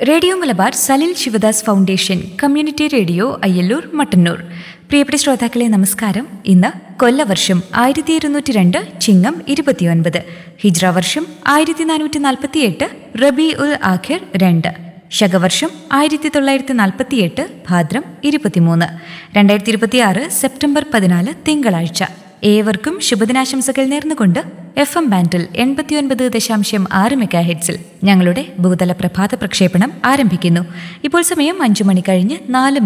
radio Malabar Salil Sivadas foundation community radio Ayyalloor Mattannur പ്രിയപ്പെട്ട ശ്രോതാക്കളെ നമസ്കാരം ഇന്ന് കൊല്ലവർഷം ആയിരത്തി ഇരുന്നൂറ്റി രണ്ട് ചിങ്ങം ഇരുപത്തിയൊൻപത് ഹിജ്ര വർഷം ആയിരത്തി നാനൂറ്റി നാൽപ്പത്തിയെട്ട് റബി ഉൽ ആഖിർ രണ്ട് ശകവർഷം ആയിരത്തി തൊള്ളായിരത്തി നാൽപ്പത്തിയെട്ട് ഭാദ്രം ഇരുപത്തിമൂന്ന് രണ്ടായിരത്തി ഇരുപത്തിയാറ് സെപ്റ്റംബർ പതിനാല് തിങ്കളാഴ്ച ഏവർക്കും ശുഭദിനാശംസകൾ നേർന്നുകൊണ്ട് എഫ് എം ബാൻഡിൽ എൺപത്തിയൊൻപത് ദശാംശം ആറ് മെഗാ ഹെഡ്സിൽ ഞങ്ങളുടെ ഭൂതല പ്രഭാത പ്രക്ഷേപണം ആരംഭിക്കുന്നു ഇപ്പോൾ സമയം അഞ്ചു മണി കഴിഞ്ഞ് നാല്